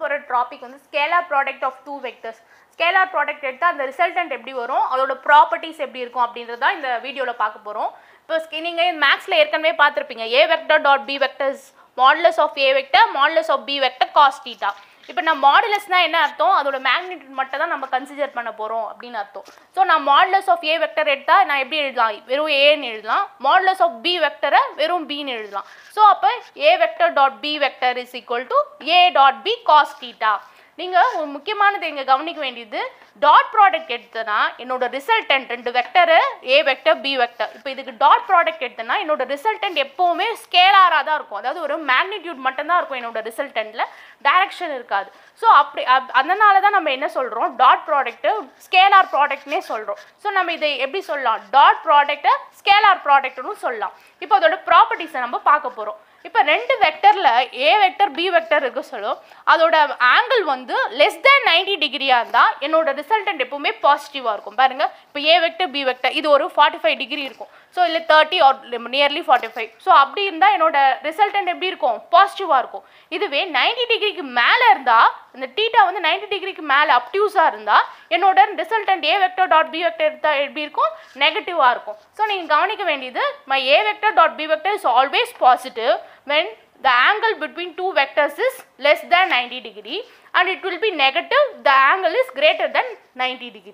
போகிற டாபிக் வந்து scalar product of two vectors scalar product எடுத்தால் அந்த ரிசல்டன்ட் எப்படி வரும் அதோட ப்ராப்பர்ட்டிஸ் எப்படி இருக்கும் அப்படின்றது தான் இந்த வீடியோவில் பார்க்க போகிறோம் இப்போ நீங்கள் மேக்ஸில் ஏற்கனவே பார்த்துருப்பீங்க A vector dot B vectors modulus of A vector modulus of B vector cos theta இப்போ நான் மாடுலஸ்னால் என்ன அர்த்தம் அதோட மேக்னிடியூட் மட்டும் தான் நம்ம கன்சிடர் பண்ண போகிறோம் அப்படின்னு அர்த்தம் ஸோ நான் மாடுலஸ் ஆஃப் ஏ வெக்டர் எடுத்தால் நான் எப்படி எழுதலாம் வெறும் ஏன்னு எழுதலாம் மாடுலஸ் ஆஃப் பி வெக்டரை வெறும் பின்னு எழுதலாம் ஸோ அப்போ A vector dot B vector is equal to A dot B cos theta நீங்கள் ஒரு முக்கியமானது இங்கே கவனிக்க வேண்டியது டாட் ப்ராடக்ட் எடுத்தனா என்னோட ரிசல்டன்ட் ரெண்டு vector A vector B vector இப்போ இதுக்கு டாட் ப்ராடக்ட் எடுத்தனா என்னோட ரிசல்டன்ட் எப்போவுமே ஸ்கேலாராக தான் இருக்கும் அதாவது ஒரு மேக்னிடியூட் மட்டும்தான் இருக்கும் என்னோட ரிசல்டன்ட்டில் டைரக்ஷன் இருக்காது ஸோ அப்படி அப்- அதனால தான் நம்ம என்ன சொல்கிறோம் டாட் ப்ராடக்ட்டு ஸ்கேலார் ப்ராடக்ட்னே சொல்கிறோம் ஸோ நம்ம இதை எப்படி சொல்லலாம் டாட் ப்ராடக்ட்டை ஸ்கேலார் ப்ராடக்ட்னு சொல்லலாம் இப்போ அதோட ப்ராப்பர்ட்டிஸை நம்ம பார்க்க போகிறோம் இப்போ ரெண்டு வெக்டரில் ஏ வெக்டர் பி வெக்டர் இருக்க சொல்லும் அதோட ஆங்கிள் வந்து லெஸ் தேன் 90 டிகிரியாக இருந்தால் என்னோட ரிசல்டன்ட் எப்பவுமே பாசிட்டிவாக இருக்கும் பாருங்க இப்போ ஏ வெக்டர் பி வெக்டர் இது ஒரு ஃபார்ட்டி ஃபைவ் டிகிரி இருக்கும் ஸோ இல்லை thirty or nearly forty five so அப்படி இருந்தால் என்னோட ரிசல்டன்ட் எப்படி இருக்கும் பாசிட்டிவாக இருக்கும் இதுவே 90 டிகிரிக்கு மேலே இருந்தால் இந்த டீட்டா வந்து 90 டிகிரிக்கு மேலே அப்டியூஸாக இருந்தால் என்னோட resultant A vector dot B vector எடுத்தால் எப்படி இருக்கும் நெகட்டிவாக இருக்கும் ஸோ நீங்கள் கவனிக்க வேண்டியது my A vector dot B vector is always positive when the angle between two vectors is less than 90 degree and it will be negative the angle is greater than 90 degree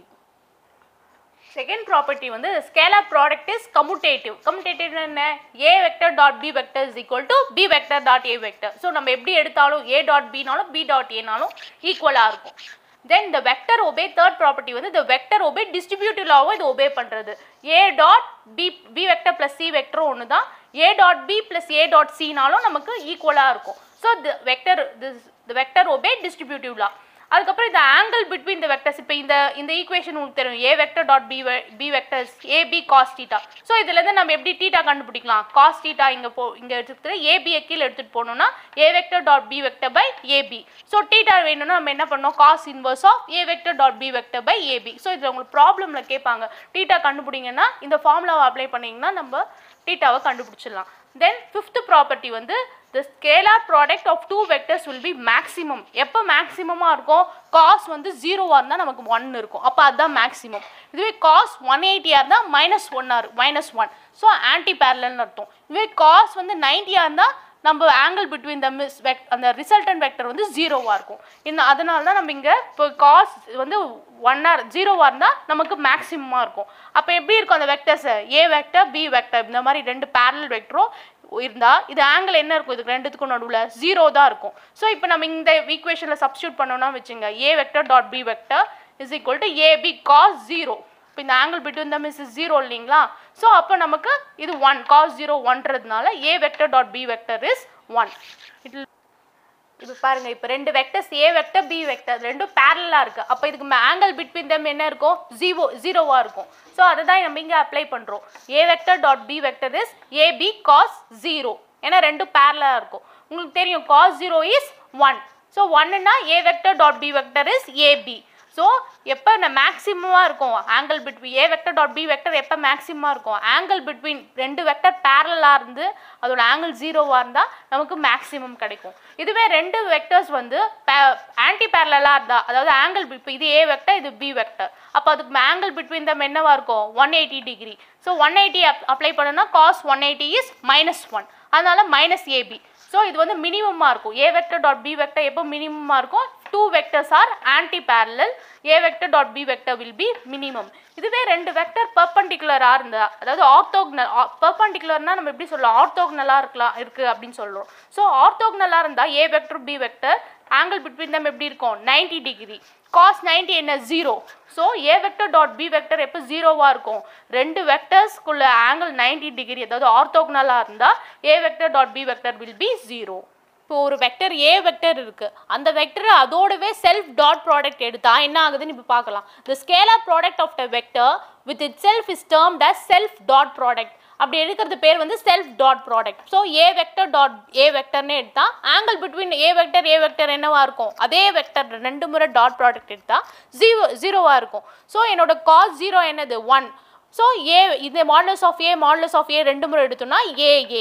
second property வந்து scalar product is commutative commutative என்ன A vector dot B vector is equal to B vector dot A vector so நம்ம எப்படி எடுத்தாலும் A dot பினாலும் B dot ஏனாலும் ஈக்குவலாக இருக்கும் தென் இந்த வெக்டர் ஒபே தேர்ட் ப்ராப்பர்ட்டி வந்து இந்த வெக்டர் ஒபே டிஸ்ட்ரிபியூட்டிவ் லாவும் இது ஒபே பண்ணுறது A dot B B vector plus C வெக்டரும் ஒன்று தான் A dot B plus A dot சினாலும் நமக்கு ஈக்குவலாக இருக்கும் so the vector this the vector obey distributive law அதுக்கப்புறம் இந்த ஆங்கிள் பிட்வீன் த வெக்டர்ஸ் இப்போ இந்த இந்த ஈக்குவேஷன் உங்களுக்கு தெரியும் A vector dot B B vectors A B cos theta so இதுலேருந்து நம்ம எப்படி டீட்டா கண்டுபிடிக்கலாம் காஸ் டீட்டா இங்கே போ இங்கே எடுத்துக்கிட்டு ஏபியை கீழே எடுத்துகிட்டு போனோம்னா A vector dot B vector by AB so theta வேணும்னா நம்ம என்ன பண்ணோம் cos inverse of A vector dot B vector by AB so இதில் உங்களுக்கு ப்ராப்ளமில் கேட்பாங்க டீட்டா கண்டுபிடிங்கன்னா இந்த ஃபார்முலாவை அப்ளை பண்ணிங்கன்னா நம்ம டீட்டாவை கண்டுபிடிச்சிடலாம் தென் ஃபிஃப்த் ப்ராப்பர்ட்டி வந்து the scalar product of two vectors will be maximum எப்போ மேக்ஸிமமாக இருக்கும் காஸ் வந்து ஜீரோவாக இருந்தால் நமக்கு ஒன் இருக்கும் அப்போ அதுதான் மேக்ஸிமம் இதுவே காஸ் ஒன் எயிட்டியாக இருந்தால் மைனஸ் ஒன்னாக இருக்கும் மைனஸ் ஒன் ஸோ ஆன்டி பேரலல்னு அர்த்தம் இதுவே காஸ் வந்து நைன்ட்டியாக இருந்தால் நம்ம ஆங்கிள் பிட்வீன் த மிஸ் வெக் அந்த ரிசல்டன் வெக்டர் வந்து ஜீரோவாக இருக்கும் இந்த அதனால தான் நம்ம இங்கே இப்போ காஸ் வந்து ஒன் ஆர் ஜீரோவாக இருந்தால் நமக்கு மேக்ஸிமமாக இருக்கும் அப்போ எப்படி இருக்கும் அந்த வெக்டர்ஸை ஏ வெக்டர் பி வெக்டர் இந்த மாதிரி ரெண்டு பேரல் வெக்டரும் இருந்தால் இது ஆங்கிள் என்ன இருக்கும் இதுக்கு ரெண்டுத்துக்கும் நடுவில் ஜீரோ தான் இருக்கும் ஸோ இப்போ நம்ம இந்த ஈக்குவேஷனில் சப்ஸ்டியூட் பண்ணோம்னா வச்சுங்க A vector dot B vector is equal to AB cos zero இப்போ இந்த angle between them is zero இல்லைங்களா ஸோ அப்போ நமக்கு இது ஒன் காஸ் ஜீரோ ஒன்றதுனால A vector dot B vector is one it இப்போ பாருங்க இப்போ ரெண்டு vectors A vector B vector ரெண்டும் பேரலாக இருக்கு அப்போ இதுக்கு ஆங்கிள் பிட்வீன் தம் என்ன இருக்கும் ஜீரோ ஜீரோவாக இருக்கும் ஸோ அதை தான் நம்ம இங்கே அப்ளை பண்ணுறோம் A vector dot B vector is AB cos zero ஏன்னா ரெண்டும் பேரலாக இருக்கும் உங்களுக்கு தெரியும் cos zero is one so ஒன்னுனா A vector dot B vector is AB so எப்போ இந்த மேக்ஸிமமாக இருக்கும் angle between A vector dot B vector எப்போ மேக்ஸிமமாக இருக்கும் ஆங்கிள் பிட்வீன் ரெண்டு வெக்டர் பேரலாக இருந்து அதோட ஆங்கிள் ஜீரோவாக இருந்தால் நமக்கு மேக்ஸிமம் கிடைக்கும் இதுவே ரெண்டு வெக்டர்ஸ் வந்து ஆன்டி பேரலாக இருந்தால் அதாவது ஆங்கிள் இப்போ இது ஏ வெக்டர் இது பி வெக்டர் அப்போ அதுக்கு ஆங்கிள் பிட்வீன் தம் என்னவா இருக்கும் one eighty degree so one eighty apply பண்ணோம்னா cos one eighty is minus one அதனால மைனஸ் ஏபி ஸோ இது வந்து மினிமமாக இருக்கும் A vector dot B vector எப்போ மினிமமாக இருக்கும் two vectors are anti parallel A vector dot B vector will be minimum இதுவே ரெண்டு வெக்டர் பர்பண்டிகுலராக இருந்தா அதாவது ஆர்த்தோக்னல் பர்பண்டிகுலர்னா நம்ம எப்படி சொல்லலாம் ஆர்த்தோக்னலாக இருக்கலாம் இருக்குது அப்படின்னு சொல்கிறோம் ஸோ ஆர்த்தோக்னலாக இருந்தால் A vector B vector angle between them எப்படி இருக்கும் 90 டிகிரி காஸ் 90 என்ன zero so A vector dot B vector எப்போ ஜீரோவாக இருக்கும் ரெண்டு வெக்டர்ஸ்க்குள்ள ஆங்கிள் 90 டிகிரி அதாவது ஆர்த்தோக்னலாக இருந்தால் A vector dot B vector will be zero இப்போ ஒரு வெக்டர் ஏ வெக்டர் இருக்கு அந்த வெக்டர் அதோடவே செல்ஃப் டாட் ப்ராடக்ட் எடுத்தா என்ன ஆகுதுன்னு இப்போ பார்க்கலாம் the scalar product of the vector with itself is termed as self dot product அப்படி எடுக்கிறது பேர் வந்து self dot product so A vector dot A வெக்டர்னு எடுத்தா angle between A vector A vector என்னவா இருக்கும் அதே வெக்டர் ரெண்டு முறை டாட் ப்ராடக்ட் எடுத்தா ஜீரோ ஜீரோவாக இருக்கும் ஸோ என்னோட காஸ் ஜீரோ என்னது ஒன் ஸோ ஏ இந்த modulus of A modulus of A ரெண்டு முறை எடுத்தோம்னா ஏ ஏ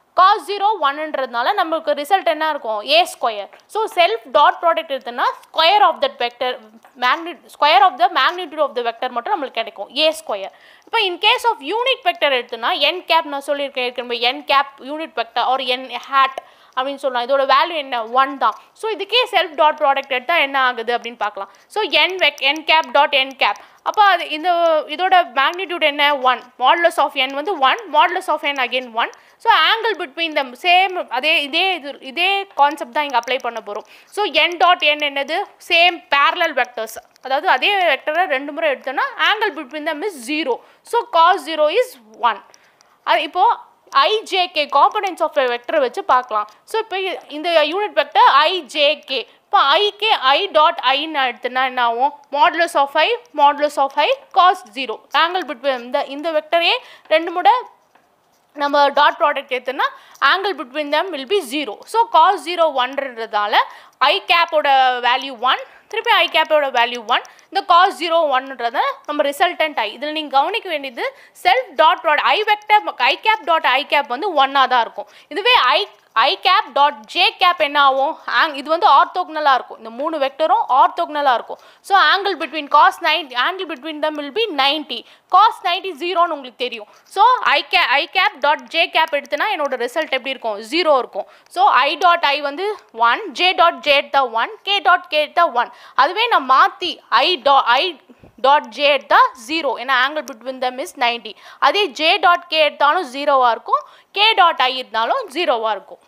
காஸ் ஜீரோ ஒன்ன்றதுனால நமக்கு ரிசல்ட் என்ன இருக்கும் A square so self dot product எடுத்தோம்னா square of that vector magnitude square of the magnitude of the vector மட்டும் நம்மளுக்கு கிடைக்கும் ஏ ஸ்கொயர் இப்போ in case of unit vector எடுத்தோம்னா என் கேப் நான் சொல்லியிருக்கேன் ஏற்கனவே N cap unit vector or N hat அப்படின்னு சொல்லலாம் இதோட வேல்யூ என்ன ஒன் தான் ஸோ இதுக்கே செல்ஃப் டாட் ப்ராடக்ட் எடுத்தால் என்ன ஆகுது அப்படின்னு பார்க்கலாம் ஸோ என் வெக் N cap dot N cap அப்போ அது இந்த இதோட மேக்னிடியூட் என்ன ஒன் மாடுலஸ் ஆஃப் என் வந்து one modulus of N again one so angle between them same அதே இதே இது இதே கான்செப்ட் தான் இங்கே அப்ளை பண்ண போகிறோம் ஸோ என் டாட் என் என்னது சேம் parallel வெக்டர்ஸ் அதாவது அதே வெக்டரை ரெண்டு முறை எடுத்தோன்னா angle between them is zero so cos zero is one அது இப்போது ஐஜேகே காம்பனன்ஸ் ஆஃப் வெக்டரை வச்சு பார்க்கலாம் ஸோ இப்போ இந்த யூனிட் வெக்டர் ஐஜேகே இப்போ ஐக்கே ஐ டாட் ஐன்னு எடுத்துனா என்ன ஆகும் modulus of I modulus of I cos zero angle between இந்த இந்த வெக்டரே ரெண்டு முறை நம்ம டாட் ப்ராடக்ட் எடுத்தோன்னா angle between them will be zero so cos zero ஒன்றதால ஐ கேப்போட வேல்யூ ஒன் திருப்பி ஐ கேப்போட வேல்யூ ஒன் இந்த காஸ் ஜீரோ ஒன்ன்றத நம்ம ரிசல்டன்ட் ஐ இதில் நீங்கள் கவனிக்க வேண்டியது self dot product I vector I cap dot I cap வந்து ஒன்னாக தான் இருக்கும் இதுவே I I cap dot J cap என்ன ஆகும் ஆங் இது வந்து ஆர்த்தோக்னலாக இருக்கும் இந்த மூணு வெக்டரும் ஆர்த்தோக்னலாக இருக்கும் so angle between cos nine angle between them will be ninety cos ninety ஜீரோன்னு உங்களுக்கு தெரியும் so I K I cap dot J cap எடுத்தனா என்னோட ரிசல்ட் எப்படி இருக்கும் ஜீரோ இருக்கும் ஸோ ஐ டாட் ஐ வந்து ஒன் ஜே டாட் ஜே எடுத்தா ஒன் கே டாட் கே எடுத்தா ஒன் அதுவே நான் மாற்றி ஐ டா ஐ டாட் ஜே எடுத்தா ஜீரோ ஏன்னா angle between them is ninety அதே ஜே டாட் கே எடுத்தாலும் ஜீரோவாக இருக்கும் கே டாட் ஐ இருந்தாலும் ஜீரோவாக இருக்கும்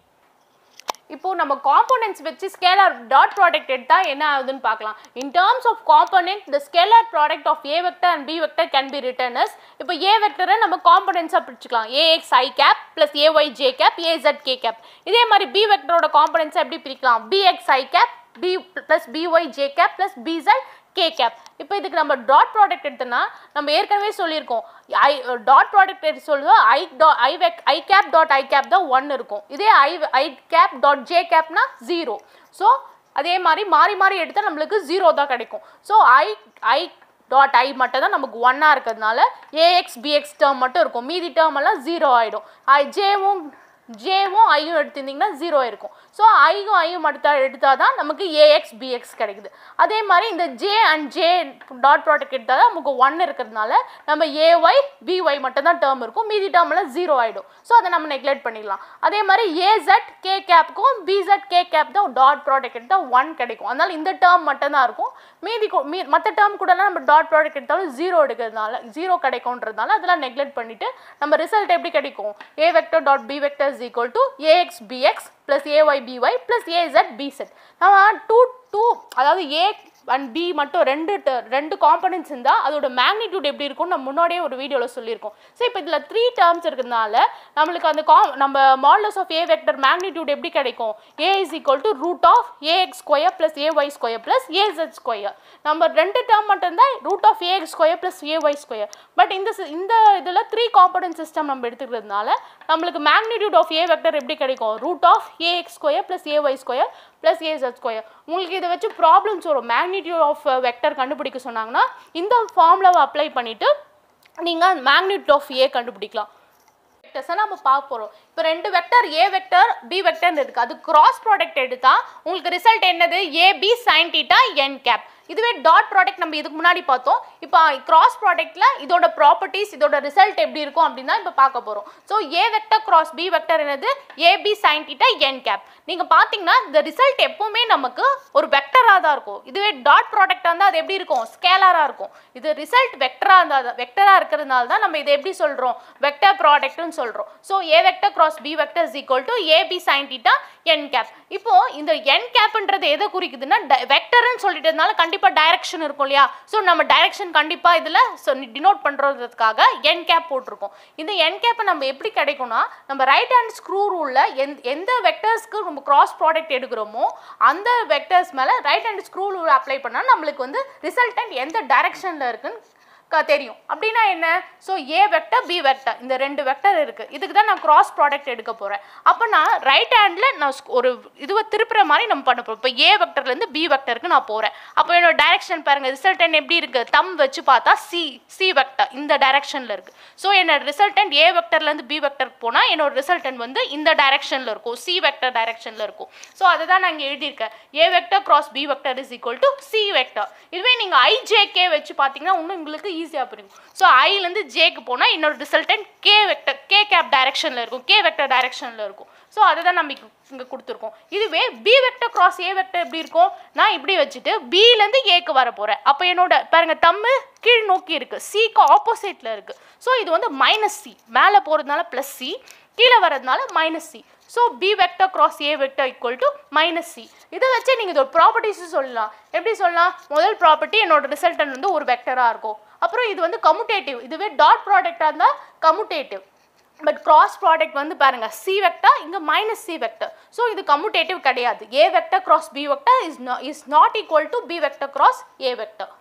இப்போ நம்ம காம்போனன்ட்ஸ் வச்சு ஸ்கேலார் டாட் ப்ராடக்ட் எடுத்தால் என்ன ஆகுதுன்னு பார்க்கலாம் in terms of component the scalar product of A vector and B vector can be written as இப்போ ஏ வெக்டரை நம்ம காம்போனன்ட்ஸாக பிரிச்சுக்கலாம் AX I cap plus AY J cap AZ K cap இதே மாதிரி பி வெக்டரோட காம்போனன்ட்ஸை எப்படி பிரிக்கலாம் BX I cap B plus BY J cap plus BZ K cap இப்போ இதுக்கு நம்ம டாட் ப்ராடக்ட் எடுத்தோன்னா நம்ம ஏற்கனவே சொல்லியிருக்கோம் ஐ டாட் ப்ராடக்ட் எடுத்து சொல்லுவோம் ஐ டா ஐ வெக் I cap dot I cap தான் ஒன் இருக்கும் இதே I I cap dot J கேப்னா ஜீரோ ஸோ அதே மாதிரி மாறி மாறி எடுத்தால் நம்மளுக்கு ஜீரோ தான் கிடைக்கும் ஸோ ஐ ஐ டாட் ஐ மட்டும் தான் நமக்கு ஒன்னாக இருக்கிறதுனால ஏஎக்ஸ் பிஎக்ஸ் டேர்ம் மட்டும் இருக்கும் மீதி டேர்ம் எல்லாம் ஜீரோ ஆகிடும் ஐ ஜேவும் ஜேவும் ஐயும் எடுத்திருந்தீங்கன்னா ஜீரோ இருக்கும் ஸோ ஐயும் ஐயும் எடுத்தா எடுத்தால் தான் நமக்கு ஏஎக்ஸ் பிஎக்ஸ் கிடைக்குது அதே மாதிரி இந்த J and J dot product எடுத்தால் தான் நமக்கு ஒன் இருக்கிறதுனால நம்ம ஏஒய் பிஒய் மட்டும் தான் டேர்ம் இருக்கும் மீதி டேர்ம்லாம் ஜீரோ ஆகிடும் ஸோ அதை நம்ம நெக்லெக்ட் பண்ணிடலாம் அதே மாதிரி ஏசட் கே கேப்புக்கும் பிசட் கே கேப் தான் டாட் ப்ராடக்ட் எடுத்தால் ஒன் கிடைக்கும் அதனால் இந்த டேர்ம் மட்டும் தான் இருக்கும் மீதி கு- மீ மற்ற டேர்ம் கூடலாம் நம்ம டாட் ப்ராடக்ட் எடுத்தாலும் ஜீரோ எடுக்கிறதுனால ஜீரோ கிடைக்கும்ன்றதுனால அதெல்லாம் நெக்லெக்ட் பண்ணிவிட்டு நம்ம ரிசல்ட் எப்படி கிடைக்கும் A vector dot B vector is equal to AX BX plus AY BY plus AZ BZ நம்ம டூ டூ அதாவது ஏ அண்ட் பி மட்டும் ரெண்டு ter- ரெண்டு காம்பனன்ட்ஸ் இருந்தால் அதோட மேக்னிடியூட் எப்படி இருக்கும்னு நம்ம முன்னாடியே ஒரு வீடியோவில் சொல்லியிருக்கோம் ஸோ இப்போ இதில் த்ரீ டேர்ம்ஸ் இருக்கிறதுனால நம்மளுக்கு அந்த கா நம்ம modulus of A vector magnitude எப்படி கிடைக்கும் A is equal to root of AX square plus AY square plus AZ square நம்ம ரெண்டு டேர்ம் மட்டும்தான் root of AX square plus AY square but இந்த சி- இந்த இதில் த்ரீ காம்பனன்ட் சிஸ்டம் நம்ம எடுத்துக்கிறதுனால நம்மளுக்கு மேக்னிடியூட் ஆஃப் ஏ வெக்டர் எப்படி கிடைக்கும் root of AX square plus AY square plus AZ square உங்களுக்கு இதை வச்சு ப்ராப்ளம்ஸ் வரும் மேக்னிடியூட் ஆஃப் வெக்டர் கண்டுபிடிக்க சொன்னாங்கன்னா இந்த ஃபார்முலாவை அப்ளை பண்ணிவிட்டு நீங்கள் மேக்னிடியூட் ஆஃப் ஏ கண்டுபிடிக்கலாம் வெக்டர்ஸை நம்ம பார்க்க போகிறோம் இப்போ ரெண்டு வெக்டர் ஏ வெக்டர் பி வெக்டர்னு இருக்குது அது கிராஸ் ப்ராடக்ட் எடுத்தா உங்களுக்கு ரிசல்ட் என்னது AB sine theta N cap இதுவே டாட் ப்ராடக்ட் நம்ம இதுக்கு முன்னாடி பார்த்தோம் இப்போ கிராஸ் ப்ராடக்ட்ல இதோட ப்ராப்பர்ட்டிஸ் இதோட ரிசல்ட் எப்படி இருக்கும் அப்படின்னு தான் இப்போ பார்க்க போகிறோம் so A vector cross B vector என்னது AB sine theta N cap நீங்கள் பார்த்தீங்கன்னா இந்த ரிசல்ட் எப்பவுமே நமக்கு ஒரு வெக்டராக தான் இருக்கும் இதுவே டாட் ப்ராடக்டாக இருந்தால் அது எப்படி இருக்கும் ஸ்கேலராக இருக்கும் இது ரிசல்ட் வெக்டராக இருந்தால் வெக்டராக இருக்கிறதுனால தான் நம்ம இதை எப்படி சொல்கிறோம் வெக்டர் ப்ராடக்ட்னு சொல்கிறோம் so A vector cross B vector is equal to AB sine theta N cap இப்போ இந்த என் கேப்ன்றது எதை குறிக்குதுன்னா வெக்டர்னு சொல்லிட்டதுனால கண்டிப்பாக டைரக்ஷன் இருக்கும் இல்லையா ஸோ நம்ம டைரக்ஷன் கண்டிப்பாக இதில் ஸோ டினோட் பண்ணுறதுக்காக என் கேப் போட்டிருக்கோம் இந்த என் கேப்பை நம்ம எப்படி கிடைக்கும்னா நம்ம ரைட் ஹேண்ட் ஸ்க்ரூ ரூலில் எந்த எந்த வெக்டர்ஸ்க்கு நம்ம கிராஸ் ப்ராடக்ட் எடுக்கிறோமோ அந்த வெக்டர்ஸ் மேலே right hand screw rule apply பண்ணால் நம்மளுக்கு வந்து ரிசல்டன்ட் எந்த டைரக்ஷனில் இருக்குன்னு க- தெரியும் அப்படின்னா என்ன so A vector B vector இந்த ரெண்டு வெக்டர் இருக்கு இதுக்கு தான் நான் கிராஸ் ப்ராடக்ட் எடுக்க போறேன் அப்போ நான் ரைட் ஹேண்டில் நான் ஸ்க்- ஒரு இதுவை திருப்புற மாதிரி நம்ம பண்ண போறோம் இப்போ ஏ வெக்டர்லேருந்து பி வெக்டருக்கு நான் போறேன் அப்போ என்னோட டைரக்ஷன் பாருங்க ரிசல்டன் எப்படி இருக்கு தம் வச்சு பார்த்தா சி சி வெக்டர் இந்த டைரக்ஷனில் இருக்கு ஸோ என்னோட ரிசல்டன்ட் ஏ வெக்டர்லேருந்து பி வெக்டருக்கு போனால் என்னோட ரிசல்டன்ட் வந்து இந்த டைரக்ஷனில் இருக்கும் சி வெக்டர் டைரக்ஷனில் இருக்கும் ஸோ அதை தான் நான் இங்கே எழுதியிருக்கேன் A vector cross B vector is equal to C vector இதுவே நீங்கள் ஐஜேகே வச்சு பார்த்தீங்கன்னா இன்னும் உங்களுக்கு ஈஸியாக புரியும் ஸோ ஐலேருந்து ஜேக்கு போனால் இன்னொரு resultant k vector k cap டைரக்ஷனில் இருக்கும் கே வெக்டர் டைரக்ஷனில் இருக்கும் ஸோ அதை தான் நம்ம இங்கே கொடுத்துருக்கோம் இதுவே b vector cross a vector எப்படி இருக்கும் நான் இப்படி வச்சுட்டு பிலேருந்து ஏக்கு வர போகிறேன் அப்போ என்னோட பாருங்க தம்மு கீழ் நோக்கி இருக்குது சிக்கு ஆப்போசிட்டில் இருக்குது ஸோ இது வந்து மைனஸ் சி மேலே போகிறதுனால ப்ளஸ் சி கீழே வர்றதுனால minus c so b vector cross a vector equal to minus c இதை வச்சு நீங்கள் இதோட ப்ராப்பர்ட்டிஸும் சொல்லலாம் எப்படி சொல்லலாம் முதல் ப்ராப்பர்ட்டி என்னோட ரிசல்டன் வந்து ஒரு வெக்டராக இருக்கும் அப்புறம் இது வந்து கமுட்டேட்டிவ் இதுவே டாட் ப்ராடக்டாக இருந்தால் கமுட்டேட்டிவ் பட் கிராஸ் ப்ராடக்ட் வந்து பாருங்க சி வெக்டர் இங்கே மைனஸ் சி வெக்டர் ஸோ இது கம்யூட்டேட்டிவ் கிடையாது a vector cross B vector is is not equal to B vector cross a vector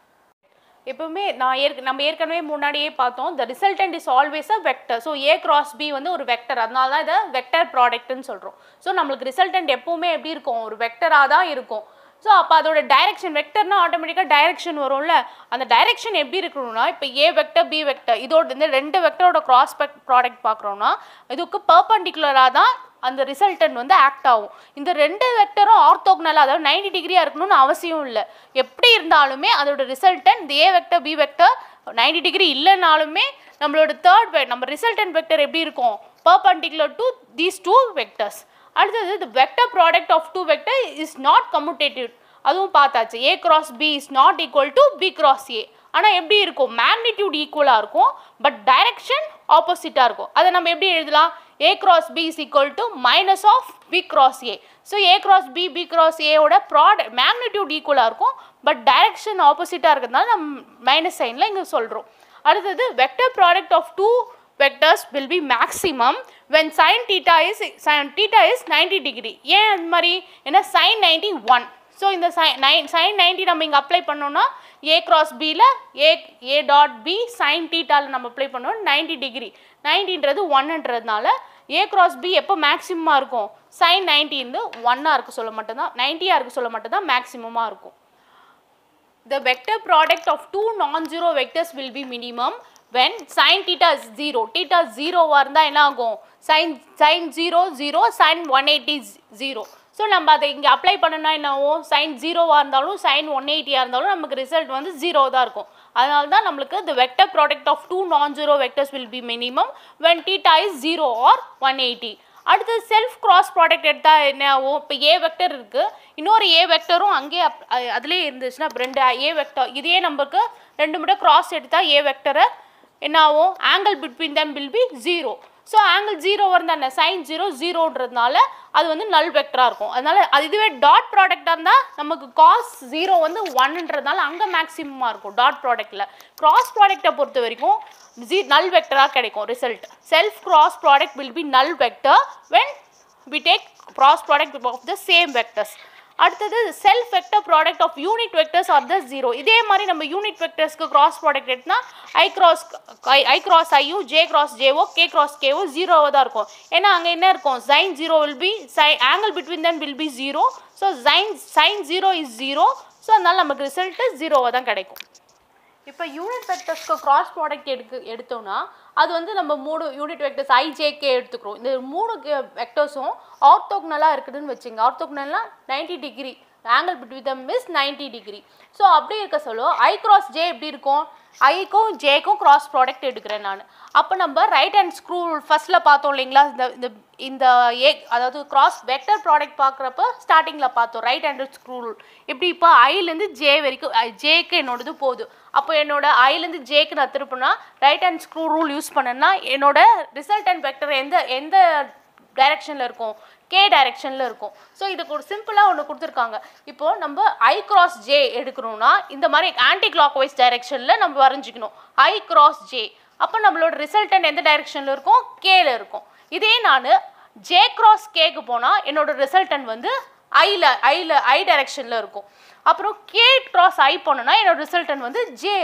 எப்பவுமே நான் ஏற்க நம்ம ஏற்கனவே முன்னாடியே பார்த்தோம் the resultant is always a vector so a cross b வந்து ஒரு வெக்டர் அதனால தான் இதை வெக்டர் ப்ராடக்ட்னு சொல்கிறோம் ஸோ நம்மளுக்கு ரிசல்டன்ட் எப்பவுமே எப்படி இருக்கும் ஒரு வெக்டராக தான் இருக்கும் ஸோ அப்போ அதோட டைரக்ஷன் வெக்டர்னா ஆட்டோமேட்டிக்காக டைரக்ஷன் வரும்ல அந்த டைரக்ஷன் எப்படி இருக்கணும்னா இப்போ ஏ வெக்டர் பி வெக்டர் இதோட இந்த ரெண்டு வெக்டரோட கிராஸ் ப்ராடக்ட் பார்க்குறோம்னா இதுக்கு பர்பண்டிகுலராக தான் அந்த ரிசல்டன் வந்து ஆக்ட் ஆகும் இந்த ரெண்டு வெக்டரும் ஆர்த்தோக்னலாக அதாவது நைன்டி டிகிரியாக இருக்கணும்னு அவசியம் இல்லை எப்படி இருந்தாலுமே அதோட ரிசல்டன் இந்த a vector B vector ninety degree இல்லைனாலுமே நம்மளோட தேர்ட் வெ நம்ம ரிசல்டன் வெக்டர் எப்படி இருக்கும் perpendicular to these two vectors அடுத்தது the vector product of two vector is not commutative அதுவும் பார்த்தாச்சு a cross b is not equal to b cross a ஆனால் எப்படி இருக்கும் மேக்னிடியூட் ஈக்குவலாக இருக்கும் பட் டைரக்ஷன் ஆப்போசிட்டாக இருக்கும் அதை நம்ம எப்படி எழுதலாம் a cross b is equal to minus of b cross a so a cross b b cross ஏவோட ப்ராடக்ட் மேக்னிடியூட் ஈக்குவலாக இருக்கும் பட் டைரக்ஷன் ஆப்போசிட்டாக இருக்கிறதுனால நம்ம மைனஸ் சைனில் இங்கே சொல்கிறோம் அடுத்தது vector product of two vectors will be maximum when sin theta is sin theta is 90 degree ஏன் அந்த மாதிரி ஏன்னா sin 90 ஒன் ஸோ இந்த sin நைன் sin 90 நம்ம இங்கே அப்ளை பண்ணோம்னா ஏ கிராஸ் பியில் a a dot b sine டீட்டாவில் நம்ம அப்ளை பண்ணோம் 90 டிகிரி நைன்டின்றது ஒன்னுன்றதுனால ஏ கிராஸ் பி எப்போ மேக்ஸிமமாக இருக்கும் சைன் நைன்டி வந்து ஒன்னாக இருக்க சொல்ல மட்டும்தான் நைன்ட்டியாக இருக்க சொல்ல மட்டும்தான் மேக்ஸிமமாக இருக்கும் the vector product of two non-zero vectors will be minimum when sin theta is 0 theta 0 வா இருந்தா என்ன ஆகும் sin sin 0 0 sin 180 0 ஸோ நம்ம அதை இங்கே அப்ளை பண்ணனா என்ன ஆகும் சைன் ஜீரோவாக இருந்தாலும் சைன் ஒன் எயிட்டியாக இருந்தாலும் நமக்கு ரிசல்ட் வந்து ஜீரோ தான் இருக்கும் அதனால தான் நம்மளுக்கு the vector product of two non-zero vectors will be minimum when theta is 0 or 180 அடுத்து செல்ஃப் கிராஸ் ப்ராடக்ட் எடுத்தால் என்ன ஆகும் இப்போ ஏ வெக்டர் இருக்குது இன்னொரு ஏ வெக்டரும் அங்கேயே அப் அ- அதுலயே இருந்துச்சுன்னா அப்ப ரெண்டு ஏ வெக்டர் இதே நமக்கு ரெண்டு மட்டும் கிராஸ் எடுத்தால் ஏ வெக்டரை என்ன ஆகும் angle between them will be zero so angle zero இருந்தால் என்ன சைன் ஜீரோ ஜீரோன்றதுனால அது வந்து நல் வெக்டராக இருக்கும் அதனால அது இதுவே டாட் ப்ராடக்டாக இருந்தால் நமக்கு காஸ் ஜீரோ வந்து ஒன்ன்றதுனால அங்கே மேக்ஸிமமாக இருக்கும் டாட் ப்ராடக்ட்டில் கிராஸ் ப்ராடக்ட்டை பொறுத்த வரைக்கும் ஜி நல் வெக்டராக கிடைக்கும் result self cross product will be null vector when we take cross product of the same vectors அடுத்தது self vector product of unit vectors are the zero இதே மாதிரி நம்ம யூனிட் வெக்டர்ஸ்க்கு கிராஸ் ப்ராடக்ட் எடுத்தா i cross i cross ஐயும் j cross ஜேவோ k cross கேவோ ஜீரோவாக தான் இருக்கும் ஏன்னா அங்கே என்ன இருக்கும் சைன் ஜீரோ வில் பி சை angle between them will be zero so sign sign zero is zero so அதனால நமக்கு ரிசல்ட்டு ஜீரோவாக தான் கிடைக்கும் இப்போ யூனிட் வெக்டர்ஸ்க்கு கிராஸ் ப்ராடக்ட் எடுக்கு எடுத்தோம்னா அது வந்து நம்ம மூணு யூனிட் வெக்டர்ஸ் ஐஜேகே எடுத்துக்கிறோம் இந்த மூணு வெக்டர்ஸும் ஆர்த்தோக்னலாக இருக்குதுன்னு வச்சுங்க ஆர்த்தோக்னல்னா 90 degree angle between them is 90 degree so அப்படி இருக்க சொல்ல ஐ கிராஸ் ஜே எப்படி இருக்கும் ஐக்கும் ஜேக்கும் கிராஸ் ப்ராடக்ட் எடுக்கிறேன் நான் அப்போ நம்ம ரைட் ஹேண்ட் ஸ்க்ரூ ஃபர்ஸ்ட்டில் பார்த்தோம் இல்லைங்களா இந்த இந்த இந்த ஏ அதாவது கிராஸ் வெக்டர் ப்ராடக்ட் பார்க்குறப்ப ஸ்டார்டிங்கில் பார்த்தோம் ரைட் ஹேண்ட் ஸ்க்ரூ இப்படி இப்போ ஐலேருந்து ஜே வரைக்கும் ஜேக்கு என்னோடது போகுது அப்போ என்னோட ஐலேருந்து ஜேக்கு நான் திருப்பினா right hand screw rule use பண்ணேன்னா என்னோட ரிசல்டன்ட் வெக்டர் எந்த எந்த டைரக்ஷனில் இருக்கும் கே டைரக்ஷனில் இருக்கும் ஸோ இதுக்கு ஒரு சிம்பிளாக ஒன்று கொடுத்துருக்காங்க இப்போ நம்ம ஐ கிராஸ் ஜே எடுக்கணும்னா இந்த மாதிரி ஆன்டி கிளாக் வைஸ் டைரக்ஷனில் நம்ம வரைஞ்சிக்கணும் ஐ கிராஸ் ஜே அப்போ நம்மளோட ரிசல்டன் எந்த டைரக்ஷனில் இருக்கும் கேல இருக்கும் இதே நான் ஜே கிராஸ் கேக்கு போனால் என்னோட ரிசல்டன் வந்து ஐல ஐல ஐ டைரக்ஷனில் இருக்கும் அப்புறம் கே கிராஸ் ஐ போனோன்னா என்னோட ரிசல்டன் வந்து ஜே இருக்கும்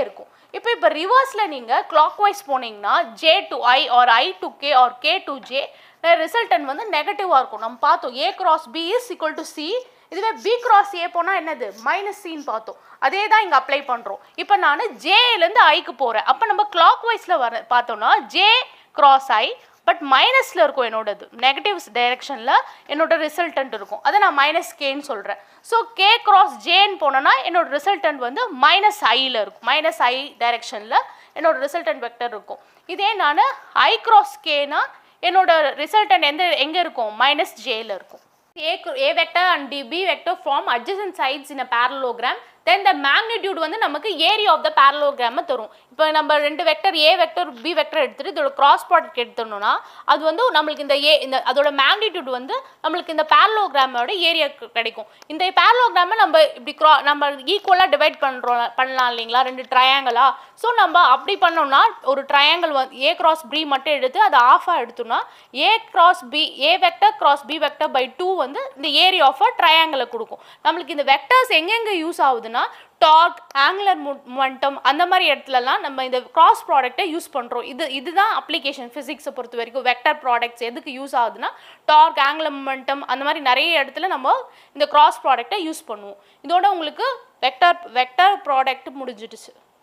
இப்போ இப்போ ரிவர்ஸில் நீங்கள் கிளாக் வைஸ் போனீங்கன்னா j to i or i to k or k to j resultant வந்து நெகட்டிவாக இருக்கும் நம்ம பார்த்தோம் a cross b is equal to c இதுவே பி கிராஸ் ஏ போனால் என்னது மைனஸ் சின்னு பார்த்தோம் அதே தான் இங்கே அப்ளை பண்ணுறோம் இப்போ நான் ஜேலேருந்து ஐக்கு போகிறேன் அப்போ நம்ம கிளாக் வைஸில் வர பார்த்தோம்னா ஜே கிராஸ் ஐ பட் மைனஸில் இருக்கும் என்னோடது நெகட்டிவ் டைரெக்ஷனில் என்னோட ரிசல்டன்ட் இருக்கும் அதை நான் மைனஸ் கேன்னு சொல்கிறேன் ஸோ கே கிராஸ் ஜேன்னு போனோன்னா என்னோட ரிசல்டன்ட் வந்து மைனஸ் ஐயில் இருக்கும் மைனஸ் ஐ டைரெக்ஷனில் என்னோட ரிசல்டன்ட் வெக்டர் இருக்கும் இதே நான் ஐ கிராஸ் கேனா என்னோட ரிசல்டன்ட் எந்த எங்கே இருக்கும் மைனஸ் ஜேல இருக்கும் A, A vector and D, B vector form adjacent sides in a parallelogram then the magnitude வந்து நமக்கு area of the parallelogram தரும் இப்போ நம்ம ரெண்டு vector A vector B vector எடுத்துட்டு இதோட கிராஸ் ப்ராடக்ட் எடுத்தோம்னா அது வந்து நம்மளுக்கு இந்த ஏ இந்த அதோட மேக்னிடியூட் வந்து நம்மளுக்கு இந்த parallelogram-ஓட ஏரியா கிடைக்கும் இந்த parallelogram-அ நம்ம இப்படி க்ரா நம்ம ஈக்குவலாக டிவைட் பண்ணுறோம் பண்ணலாம் இல்லைங்களா ரெண்டு ட்ரையாங்கிளா ஸோ நம்ம அப்படி பண்ணோம்னா ஒரு ட்ரையாங்கிள் வந்து ஏ கிராஸ் பி மட்டும் எடுத்து அதை ஆஃபாக எடுத்தோம்னா a cross b a vector cross B vector by two வந்து இந்த ஏரியா ஆஃப் அ ட்ரையாங்கிளை கொடுக்கும் நம்மளுக்கு இந்த வெக்டர்ஸ் எங்கெங்கே யூஸ் ஆகுதுன்னா டார்க் ஆங்குலர் மொமெண்டம் அந்த மாதிரி இடத்துலலாம் நம்ம இந்த கிராஸ் ப்ராடக்ட்டை யூஸ் பண்ணுறோம் இது இதுதான் அப்ளிகேஷன் ஃபிசிக்ஸை பொறுத்த வரைக்கும் வெக்டர் ப்ராடக்ட்ஸ் எதுக்கு யூஸ் ஆகுதுன்னா டார்க் ஆங்குலர் மொமெண்டம் அந்த மாதிரி நிறைய இடத்துல நம்ம இந்த கிராஸ் ப்ராடக்ட்டை யூஸ் பண்ணுவோம் இதோட உங்களுக்கு வெக்டர் வெக்டர் ப்ராடக்ட் முடிஞ்சிடுச்சு